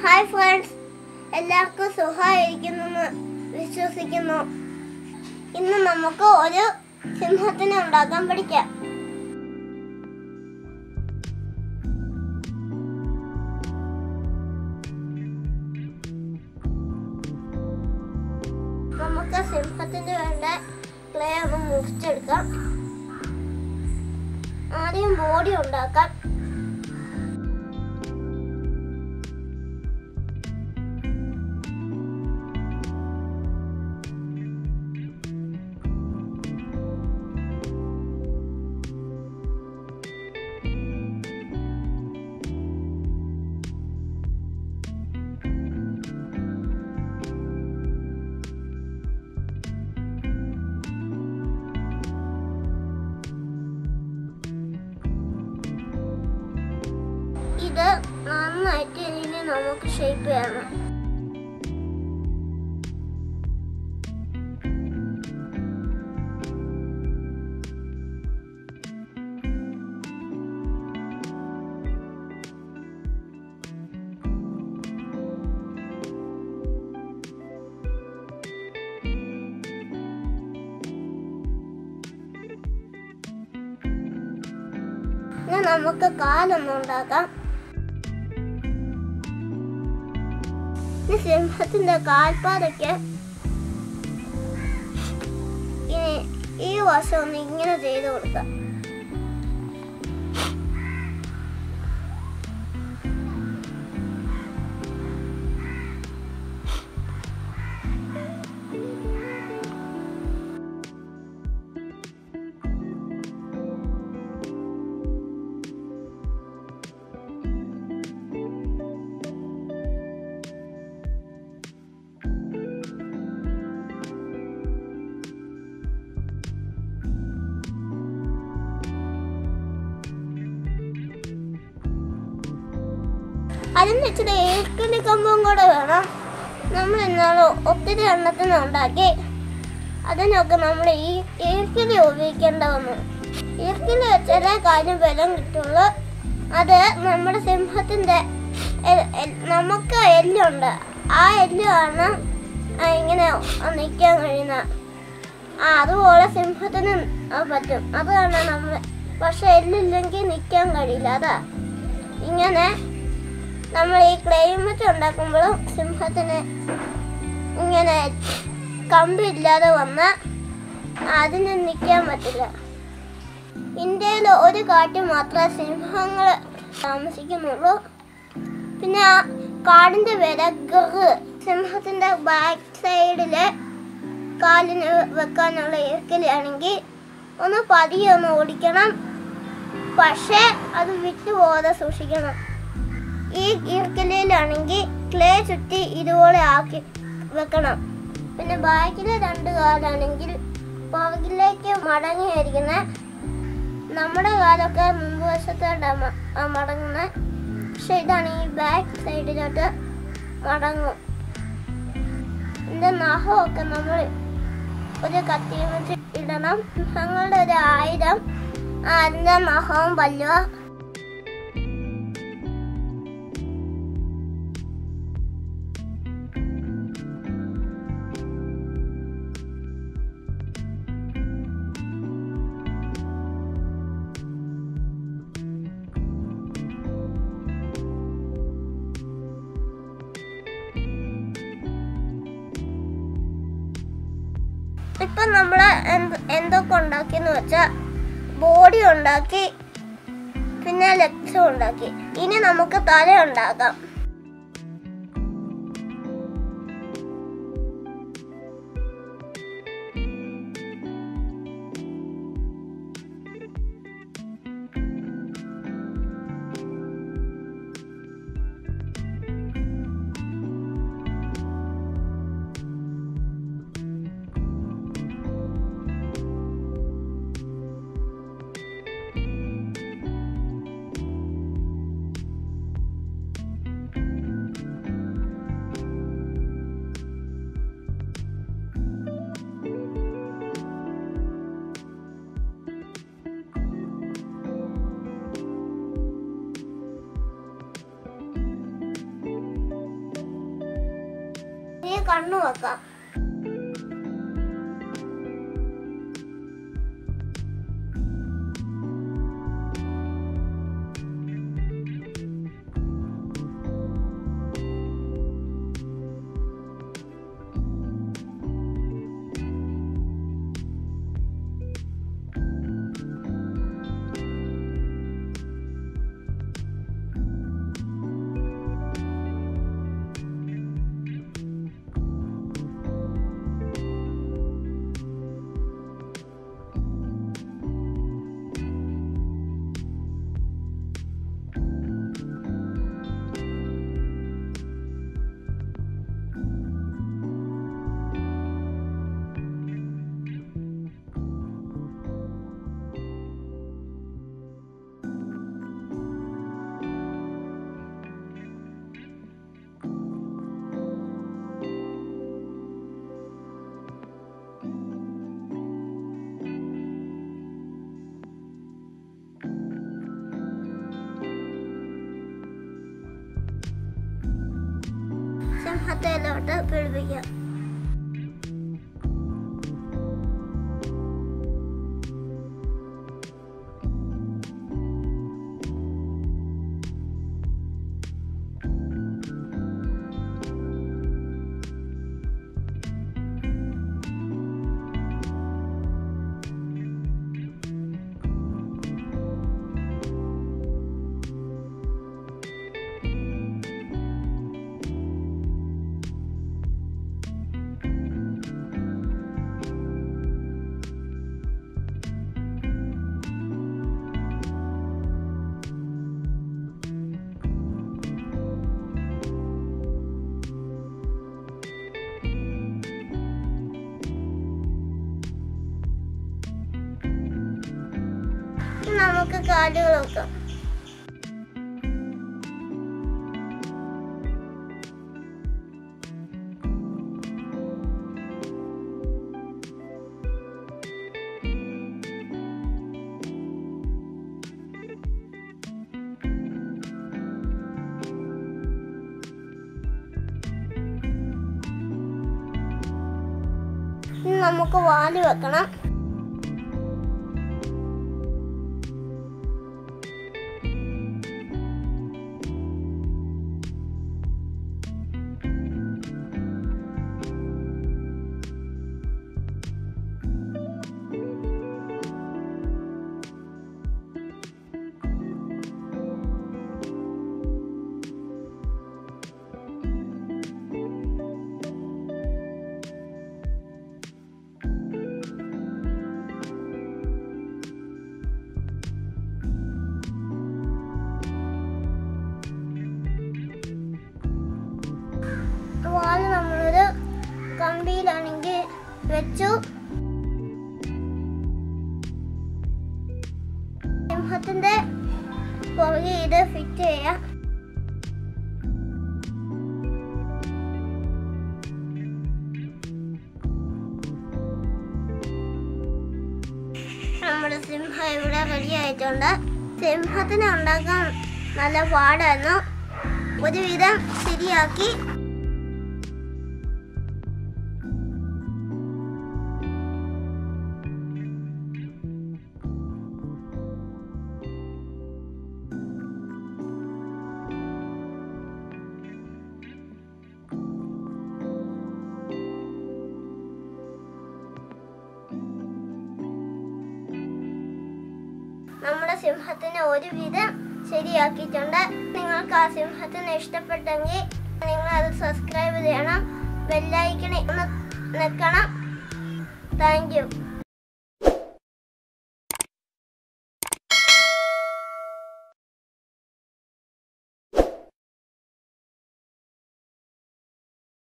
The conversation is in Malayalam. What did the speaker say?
ഹായ് ഫ്രണ്ട്സ് എല്ലാവർക്കും സുഖമായിരിക്കുന്നെന്ന് വിശ്വസിക്കുന്നു ഇന്ന് നമുക്ക് ഒരു സിംഹത്തിനെ ഉണ്ടാക്കാൻ പഠിക്കാം നമുക്ക് സിംഹത്തിന് വേണ്ട ക്ലേ ഒന്ന് മുറിച്ചെടുക്കാം ആദ്യം ബോഡി ഉണ്ടാക്കാം ഇത് നന്നായിട്ട് ഇനി നമുക്ക് ഷേപ്പ് ചെയ്യണം ഇനി നമുക്ക് കാലൊന്നും ഉണ്ടാക്കാം ഈ സിംഹത്തിന്റെ കാൽപ്പാതൊക്കെ ഇനി ഈ വശം ഒന്ന് ഇങ്ങനെ ചെയ്ത് കൊടുക്കാം അതിന് ഇച്ചിരി ഏൽക്കലി കമ്പും കൂടെ വേണം നമ്മൾ ഇന്നാള് ഒത്തിരി എണ്ണത്തിന് ഉണ്ടാക്കി അതിനൊക്കെ നമ്മൾ ഈ ഈർക്കിലി ഉപയോഗിക്കേണ്ട വന്നു ഈർക്കിലി വെച്ചാലേ കാര്യം ബലം കിട്ടുള്ളൂ അത് നമ്മുടെ സിംഹത്തിന്റെ എ- എ- നമുക്ക് എല്ലുണ്ട് ആ എല്ലാണ് ആ ഇങ്ങനെ നിൽക്കാൻ കഴിയുന്ന ആ അതുപോലെ സിംഹത്തിന് ആ പറ്റും അതാണ് നമ്മൾ പക്ഷെ എല്ലില്ലെങ്കിൽ നിൽക്കാൻ കഴിയില്ല അതാ ഇങ്ങനെ നമ്മൾ ഈ ക്ലൈമറ്റ് ഉണ്ടാക്കുമ്പോഴും സിംഹത്തിന് ഇങ്ങനെ കമ്പില്ലാതെ വന്ന അതിന് നിൽക്കാൻ പറ്റില്ല ഇന്ത്യയിൽ ഒരു കാട്ടിൽ മാത്രമേ സിംഹങ്ങൾ താമസിക്കുന്നുള്ളൂ പിന്നെ ആ കാടിന്റെ പേര് ഗറ് സിംഹത്തിന്റെ ബാക്ക് സൈഡില് കാലിന് വെക്കാനുള്ള ഈർക്കലിയാണെങ്കിൽ ഒന്ന് പതിയെ ഒന്ന് ഓടിക്കണം പക്ഷേ അത് വിട്ടുപോകാതെ സൂക്ഷിക്കണം ഈ ഈർക്കലയിലാണെങ്കിൽ ക്ലേ ചുറ്റി ഇതുപോലെ ആക്കി വെക്കണം പിന്നെ ബാക്കിലെ രണ്ട് കാലാണെങ്കിൽ പുറകിലേക്ക് മടങ്ങിയിരിക്കുന്ന നമ്മുടെ കാലൊക്കെ മുമ്പ് വശത്തോട്ടാണ് മടങ്ങുന്നത് പക്ഷെ ഇതാണ് ഈ ബാക്ക് സൈഡിലോട്ട് മടങ്ങും ഇതിന്റെ നഖമൊക്കെ നമ്മൾ ഒരു കത്തിയും വെച്ച് ഇടണം ഞങ്ങളുടെ ഒരു ആയിരം അതിന്റെ നഖവും പല്ലുവ ഇപ്പൊ നമ്മള് എന്ത് എന്തൊക്കെ ഉണ്ടാക്കിയെന്ന് വെച്ചാൽ ബോഡി ഉണ്ടാക്കി പിന്നെ ലെഗ്സും ഉണ്ടാക്കി ഇനി നമുക്ക് തല ഉണ്ടാക്കാം കണ്ണു വെക്കാം സിംഹത്തിലോട്ട് പിടിപ്പിക്കാം ഇനി നമുക്ക് കാലുകൾ വെക്കാം ഇനി നമുക്ക് വാല് വെക്കണം വാല് നമ്മളൊരു കമ്പിയിലാണെങ്കിൽ വെച്ചു സിംഹത്തിന്റെ പുറകെ ഇത് ഫിറ്റ് ചെയ്യാം നമ്മുടെ സിംഹം ഇവിടെ റെഡി ആയിട്ടുണ്ട് സിംഹത്തിനെ ഉണ്ടാക്കാൻ നല്ല പാടായിരുന്നു ഒരുവിധം ശരിയാക്കി നമ്മുടെ സിംഹത്തിനെ ഒരുവിധം ശരിയാക്കിയിട്ടുണ്ട് നിങ്ങൾക്ക് ആ സിംഹത്തിനെ ഇഷ്ടപ്പെട്ടെങ്കിൽ നിങ്ങൾ അത് സബ്സ്ക്രൈബ് ചെയ്യണം ബെല്ലൈക്കണി ഒന്ന് നിൽക്കണം താങ്ക് യു